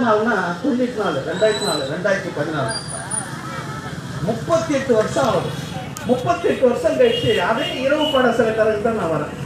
எண்பத்தி நாலுனா தொண்ணூற்றி நாலு ரெண்டாயிரத்தி நாலு ரெண்டாயிரத்தி பதினாலு முப்பத்தி எட்டு வருஷம் ஆகுது முப்பத்தி எட்டு வருஷம் கழிச்சு அதே இரவு பாடசாலை தரகு தான் நான் வரேன்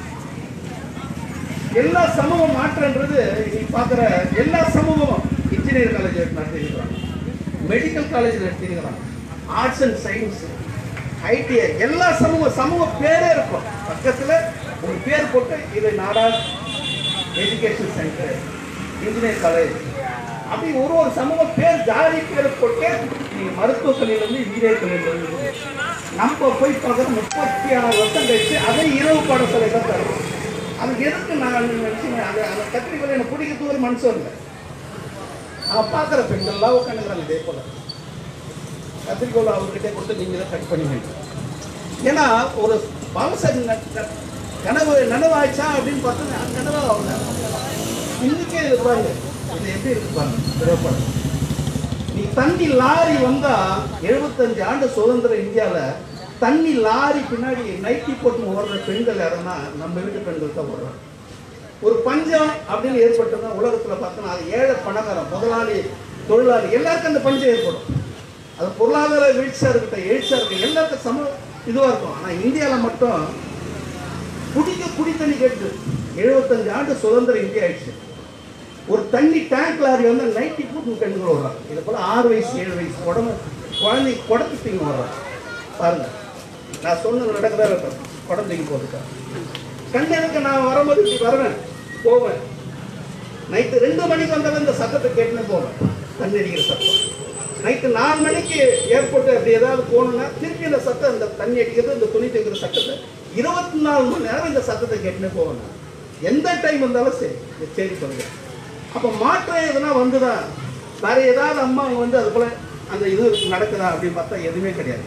எல்லா சமூக மாற்றன்றது நீ பார்க்குற எல்லா சமூகமும் இன்ஜினியர் காலேஜ் நடத்திருக்கிறாங்க மெடிக்கல் காலேஜ் நடத்திருக்கிறாங்க ஆர்ட்ஸ் அண்ட் சயின்ஸ் ஐடிஐ எல்லா சமூக சமூக பேரே இருக்கும் பக்கத்தில் ஒரு பேர் போட்டு இது நாடா எஜுகேஷன் சென்டர் இன்ஜினியர் காலேஜ் அப்படி ஒரு ஒரு சமூக பேர் ஜாதி பேர் போட்டு நீ மருத்துவ கல்வியிலேருந்து இன்ஜினியர் கல்வியிலேருந்து நம்ம போய் பார்க்குற முப்பத்தி ஆறு வருஷம் கழிச்சு அதே இரவு பாடசாலை தான் தரும் அது எதுக்கு நான் நினச்சிங்க அது அந்த கத்திரிக்கோள் எனக்கு பிடிக்கிறது ஒரு மனுஷன் இல்லை அவன் பார்க்குற பெண்கள்லாம் உட்காந்துக்கிறாங்க இதே போல கத்திரிக்கோள் அவர்கிட்ட கொடுத்து நீங்கள் தான் கட் பண்ணிக்கணும் ஏன்னா ஒரு பவச கனவு நனவாச்சா அப்படின்னு பார்த்தா அது கனவா அவங்க இன்னைக்கே இது பாருங்க இது எப்படி இருக்கு பாருங்க திரைப்படம் நீ தண்ணி லாரி வந்தா எழுபத்தஞ்சு ஆண்டு சுதந்திர இந்தியால தண்ணி லாரி பின்னாடி நைட்டி போட்டு ஓடுற பெண்கள் யாருன்னா நம்ம வீட்டு பெண்கள் தான் ஓடுறாங்க ஒரு பஞ்சம் அப்படின்னு ஏற்பட்டதுன்னா உலகத்துல பார்த்தோன்னா அது ஏழை பணக்காரன் முதலாளி தொழிலாளி எல்லாருக்கும் அந்த பஞ்சம் ஏற்படும் அது பொருளாதார வீழ்ச்சியா இருக்கட்டும் எழுச்சியா இருக்கட்டும் எல்லாருக்கும் சம இதுவா இருக்கும் ஆனா இந்தியால மட்டும் குடிக்க குடி தண்ணி கேட்டு எழுபத்தஞ்சு ஆண்டு சுதந்திர இந்தியா ஆயிடுச்சு ஒரு தண்ணி டேங்க் லாரி வந்து நைட்டி போட்டு பெண்கள் வர்றாங்க இது போல ஆறு வயசு ஏழு வயசு உடம்பு குழந்தை குடத்துட்டிங்க வர்றாங்க பாருங்க நான் சொன்னது நடக்குதா இருக்கும் குடந்தைக்கு போட்டுட்டா கண்ணனுக்கு நான் வரும்போது இப்படி வருவேன் போவேன் நைட்டு ரெண்டு மணிக்கு வந்தவன் இந்த சத்தத்தை கேட்டுன்னு போவேன் தண்ணி அடிக்கிற சத்தம் நைட்டு நாலு மணிக்கு ஏர்போர்ட் அப்படி ஏதாவது போகணும்னா திருப்பி இந்த சத்தம் இந்த தண்ணி அடிக்கிறது இந்த துணி தைக்கிற சத்தத்தை இருபத்தி நாலு மணி நேரம் இந்த சத்தத்தை கேட்டுன்னு போவேன் நான். எந்த டைம் வந்தாலும் சரி இந்த சரி சொல்லுங்க அப்போ மாற்றம் எதுனா வந்துதா வேற ஏதாவது அம்மா வந்து அது போல அந்த இது நடக்குதா அப்படின்னு பார்த்தா எதுவுமே கிடையாது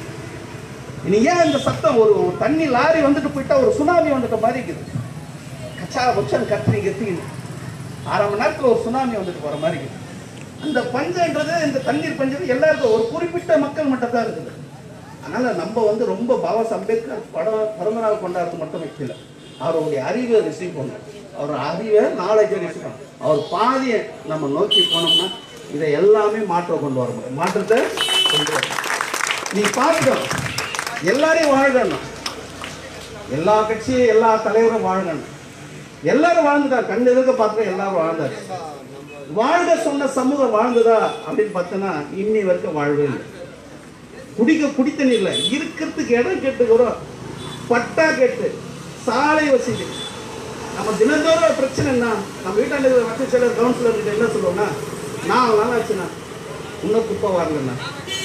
இனி ஏன் இந்த சத்தம் ஒரு ஒரு தண்ணி லாரி வந்துட்டு போயிட்டா ஒரு சுனாமி வந்துட்ட மாதிரி இருக்குது கச்சா புச்சன் கத்திரி கத்தின்னு அரை மணி நேரத்தில் ஒரு சுனாமி வந்துட்டு போகிற மாதிரி இருக்குது அந்த பஞ்சன்றது இந்த தண்ணீர் பஞ்சம் எல்லாருக்கும் ஒரு குறிப்பிட்ட மக்கள் மட்டும் தான் இருக்குது அதனால நம்ம வந்து ரொம்ப பாபா அம்பேத்கர் படம் பிறந்தநாள் கொண்டாடுறது மட்டும் வைக்கல அவருடைய அறிவை ரிசீவ் பண்ணணும் அவர் அறிவை நாலேஜை ரிசீவ் பண்ணணும் அவர் பாதியை நம்ம நோக்கி போனோம்னா இதை எல்லாமே மாற்றம் கொண்டு வர முடியும் மாற்றத்தை கொண்டு வர நீ பார்க்கணும் எல்லாரையும் வாழணும் எல்லா கட்சியும் எல்லா தலைவரும் வாழணும் எல்லாரும் வாழ்ந்துட்டாங்க கண் எதிர்க்க பார்த்து எல்லாரும் வாழ்ந்தாரு வாழ்க சொன்ன சமூகம் வாழ்ந்ததா அப்படின்னு பார்த்தோன்னா இன்னி வரைக்கும் வாழ்வே இல்லை குடிக்க குடித்தண்ணி இல்லை இருக்கிறதுக்கு இடம் கேட்டுக்கிறோம் பட்டா கேட்டு சாலை வசதி நம்ம தினந்தோறும் பிரச்சனை என்ன நம்ம வீட்டாண்ட இருக்கிற வட்ட செயலர் கவுன்சிலர் கிட்ட என்ன சொல்லுவோம்னா நான் நாள் ஆச்சுண்ணா இன்னும் குப்பை வரலண்ணா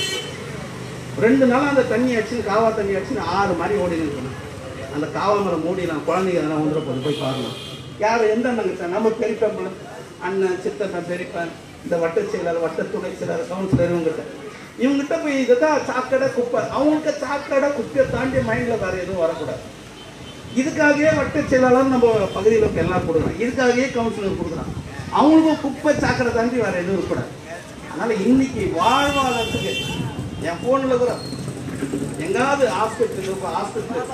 ரெண்டு நாள் அந்த தண்ணி ஆச்சுன்னு காவா தண்ணி ஆச்சுன்னு ஆறு மாதிரி ஓடி நிற்கணும் அந்த காவா மரம் மூடிலாம் குழந்தைங்க எதனா வந்துட போது போய் பாருங்க யார் எந்த அண்ணங்க நம்ம பெரியப்பா அண்ணன் சித்தப்பன் பெரியப்பன் இந்த வட்ட செயலர் வட்ட துணை செயலர் கவுன்சிலர் இவங்ககிட்ட இவங்ககிட்ட போய் இதுதான் சாக்கடை குப்பை அவங்களுக்கு சாக்கடை குப்பையை தாண்டி மைண்டில் வேறு எதுவும் வரக்கூடாது இதுக்காகவே வட்ட செயலாளர் நம்ம பகுதியில் இருக்க எல்லாம் கொடுக்குறோம் இதுக்காகவே கவுன்சிலர் கொடுக்குறான் அவங்களுக்கும் குப்பை சாக்கடை தாண்டி வேறு எதுவும் இருக்கக்கூடாது அதனால் இன்னைக்கு வாழ்வாதாரத்துக்கு என் ஃபோனில் கூட எங்காவது ஹாஸ்பிட்டல் இப்போ ஹாஸ்பிட்டல்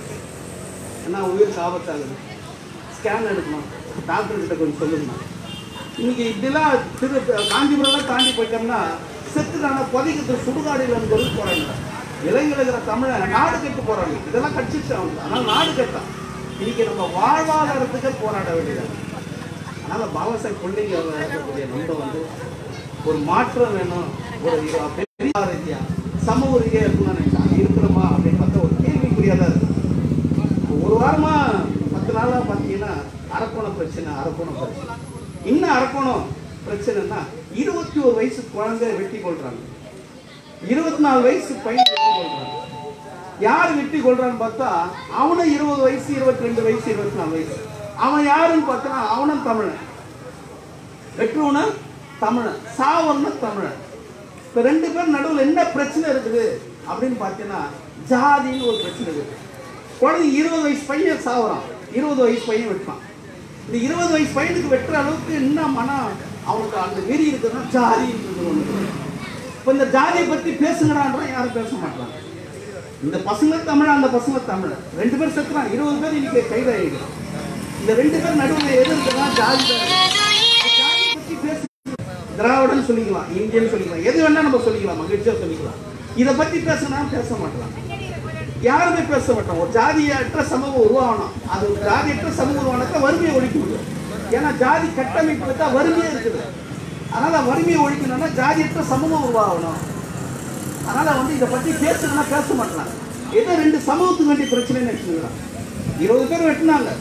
என்ன உயிருக்கு ஆபத்தாகுது ஸ்கேன் எடுக்கணும் டாக்டர் கிட்ட கொஞ்சம் சொல்லுங்க இன்னைக்கு இப்படிலாம் திரு காஞ்சிபுரம்லாம் தாண்டி போயிட்டோம்னா செத்துட்டான புதைக்கிறது சுடுகாடியில் இருந்து போகிறாங்க இளைஞர்கள் தமிழ் நாடு கெட்டு போகிறாங்க இதெல்லாம் கட்சிச்சு அவங்க ஆனால் நாடு கெட்டான் இன்னைக்கு நம்ம வாழ்வாதாரத்துக்கு போராட வேண்டியது அதனால் பாபா சாஹேப் பிள்ளைங்க இருக்கக்கூடிய நம்ம வந்து ஒரு மாற்றம் வேணும் ஒரு இது பெரிய ரீதியா சமூக ரீதியாக இருக்கணும்னு நினைச்சாங்க இருக்கிறோமா அப்படின்னு பார்த்தா ஒரு கேள்விக்குறியாக தான் இருக்கு ஒரு வாரமா பத்து நாளா பார்த்தீங்கன்னா அரக்கோணம் பிரச்சனை அரக்கோணம் பிரச்சனை இன்னும் அரக்கோணம் பிரச்சனைனா இருபத்தி ஒரு வயசு குழந்தை வெட்டி கொள்றாங்க இருபத்தி நாலு வயசு பையன் வெட்டி கொள்றாங்க யார் வெட்டி கொள்றான்னு பார்த்தா அவனும் இருபது வயசு இருபத்தி ரெண்டு வயசு இருபத்தி நாலு வயசு அவன் யாருன்னு பார்த்தா அவனும் தமிழன் வெட்டுவன தமிழன் சாவன தமிழன் இப்போ ரெண்டு பேர் நடுவில் என்ன பிரச்சனை இருக்குது அப்படின்னு பார்த்தீங்கன்னா ஜாதின்னு ஒரு பிரச்சனை இருக்குது குழந்தை இருபது வயசு பையன் சாவுறான் இருபது வயசு பையன் வெட்டான் இந்த இருபது வயசு பையனுக்கு வெட்டுற அளவுக்கு என்ன மனம் அவனுக்கு அந்த வெறி இருக்குதுன்னா ஜாதி இருக்குது ஒன்று இப்போ இந்த ஜாதியை பற்றி பேசுங்கடான்றா யாரும் பேச மாட்டாங்க இந்த பசங்க தமிழ் அந்த பசங்க தமிழ் ரெண்டு பேர் செத்துறான் இருபது பேர் இன்னைக்கு கைதாகிடும் இந்த ரெண்டு பேர் நடுவில் எது இருக்குன்னா ஜாதி தான் இருக்கு. திராவிடன் சொல்லிக்கலாம் இந்தியன் சொல்லிக்கலாம் எது வேணா நம்ம சொல்லிக்கலாம் மகிழ்ச்சியா சொல்லிக்கலாம் இதை பத்தி பேசினா பேச மாட்டலாம் யாருமே பேச மாட்டோம் ஒரு ஜாதியற்ற சமூகம் உருவாகணும் அது ஒரு ஜாதியற்ற சமூகம் உருவானத்தை வறுமையை ஒழிக்க முடியும் ஏன்னா ஜாதி கட்டமைப்பு தான் வறுமையே இருக்குது அதனால வறுமையை ஒழிக்கணும்னா ஜாதியற்ற சமூகம் உருவாகணும் அதனால வந்து இதை பத்தி பேசணும்னா பேச மாட்டாங்க ஏதோ ரெண்டு சமூகத்துக்கு வேண்டிய பிரச்சனைன்னு வச்சுக்கலாம் இருபது பேர் வெட்டினாங்க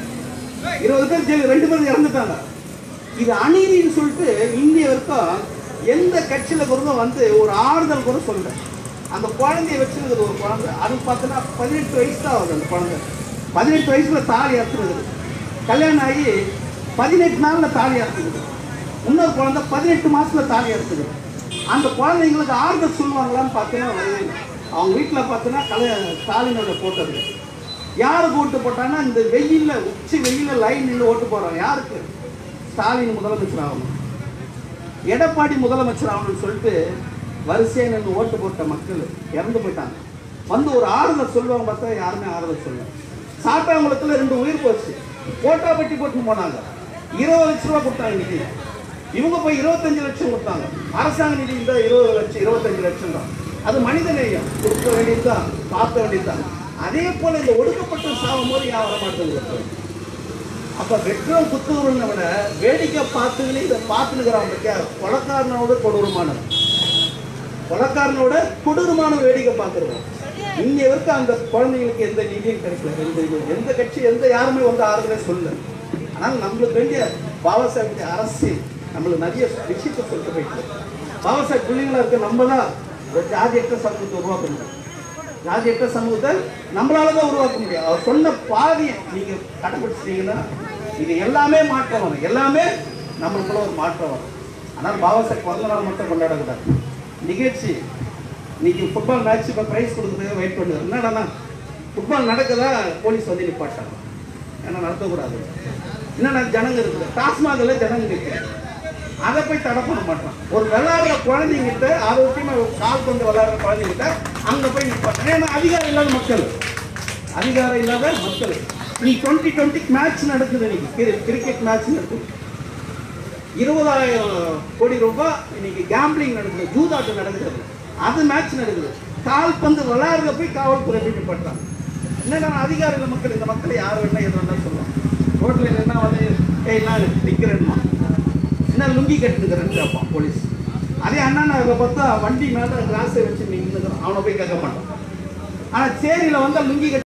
இருபது பேர் ஜெயில ரெண்டு பேர் இறந்துட்டாங்க இது அநீதின்னு சொல்லிட்டு இந்திய வரைக்கும் எந்த கட்சியில இருந்தும் வந்து ஒரு ஆறுதல் கூட சொல்லல அந்த குழந்தைய வச்சிருக்கிறது ஒரு குழந்தை அது பார்த்தோன்னா பதினெட்டு வயசு தான் ஆகுது அந்த குழந்தை பதினெட்டு வயசுல தாலி அறுத்துருக்குது கல்யாணம் ஆகி பதினெட்டு நாள்ல தாலி அறுத்துக்குது இன்னொரு குழந்தை பதினெட்டு மாசத்துல தாலி அறுத்துக்குது அந்த குழந்தைங்களுக்கு ஆறுதல் சொல்லுவாங்களான்னு பார்த்தீங்கன்னா வரவே இல்லை. அவங்க வீட்டில் பார்த்தீங்கன்னா கல்யா ஸ்டாலினோட போட்டோ இருக்கு யாருக்கு ஓட்டு போட்டாங்கன்னா இந்த வெயில்ல உச்சி வெயில்ல லைன் நின்று ஓட்டு போறாங்க யாருக்கு ஸ்டாலின் முதலமைச்சர் ஆகணும் எடப்பாடி முதலமைச்சர் ஆகணும்னு சொல்லிட்டு வரிசையாக நின்று ஓட்டு போட்ட மக்கள் இறந்து போயிட்டாங்க வந்து ஒரு ஆறுதல் சொல்லுவாங்க பார்த்தா யாருமே ஆறுதல் சொல்ல சாத்தாங்குளத்தில் ரெண்டு உயிர் போச்சு போட்டா பெட்டி போட்டு போனாங்க இருபது லட்ச ரூபா கொடுத்தாங்க நிதி இவங்க போய் இருபத்தஞ்சு லட்சம் கொடுத்தாங்க அரசாங்க நிதி இந்த இருபது லட்சம் இருபத்தஞ்சு லட்சம் தான் அது மனித நேயம் கொடுக்க வேண்டியதுதான் பார்க்க வேண்டியதுதான் அதே போல இந்த ஒடுக்கப்பட்ட சாகும் போது யாரும் வர மாட்டேங்குது அப்ப வெற்றம் குத்துறவனை விட வேடிக்கை பார்த்துக்கிட்டு இதை பார்த்துனுக்கிறான் பத்தியா கொலக்காரனோட கொடூரமானது கொலக்காரனோட கொடூரமான வேடிக்கை பார்த்துருவோம் இன்னி வரைக்கும் அந்த குழந்தைங்களுக்கு எந்த நீதியும் கிடைக்கல எந்த இதுவும். எந்த கட்சி எந்த யாருமே வந்து ஆறுதலே சொல்லல ஆனால் நம்மளுக்கு வேண்டிய பாபா சாஹிப் அரசியல் நம்மளுக்கு நிறைய விஷயத்தை சொல்லிட்டு போயிட்டு பாபா சாஹிப் பிள்ளைங்களா இருக்க நம்ம தான் ஒரு ஜாதியற்ற சமூகத்தை உருவாக்க முடியும் ஜாதியற்ற சமூகத்தை நம்மளால தான் உருவாக்க முடியும் அவர் சொன்ன பாதியை நீங்க கடைபிடிச்சிட்டீங்கன்னா இது எல்லாமே மாற்றம் வரும் எல்லாமே நம்மளுக்குள்ள ஒரு மாற்றம் வரும் ஆனால் பாபா சாஹிப் பிறந்த நாள் மட்டும் கொண்டாடக்கூடாது நிகழ்ச்சி இன்னைக்கு ஃபுட்பால் மேட்ச் இப்போ ப்ரைஸ் கொடுக்குறது வெயிட் பண்ணுது என்னடாண்ணா ஃபுட்பால் நடக்குதா போலீஸ் வந்து நிப்பாட்டாங்க ஏன்னா நடத்தக்கூடாது என்னன்னா ஜனங்க இருக்குது டாஸ்மாகில் ஜனங்க இருக்குது அதை போய் தடை பண்ண மாட்டான் ஒரு விளையாடுற குழந்தைங்கிட்ட ஆரோக்கியமா ஒரு கால் கொண்டு விளையாடுற குழந்தைங்கிட்ட அங்க போய் நிற்பாங்க ஏன்னா அதிகாரம் இல்லாத மக்கள் அதிகாரம் இல்லாத மக்கள் நீ டுவெண்ட்டி டுவெண்ட்டி மேட்ச் நடக்குது இன்னைக்கு கிரிக்கெட் மேட்ச் நடக்குது இருபதாயிரம் கோடி ரூபாய் இன்னைக்கு கேம்பிளிங் நடக்குது ஜூதாட்டம் நடக்குது அது மேட்ச் நடக்குது கால்பந்து விளையாடுற போய் காவல்துறை போய் நிப்பாட்டாங்க என்னடா அதிகாரிகள் மக்கள் இந்த மக்களை யார் வேணா எது வேணா சொல்லுவாங்க ரோட்ல என்ன வந்து ஏய் நான் நிற்கிறேன்மா என்ன லுங்கி கட்டுக்கிறேன்னு கேட்பான் போலீஸ் அதே அண்ணா நகரில் பார்த்தா வண்டி மேலே கிளாஸை வச்சு நின்றுக்கிறோம் அவனை போய் கேட்க மாட்டான் ஆனால் சேரியில் வந்தால் லுங்கி கட்டி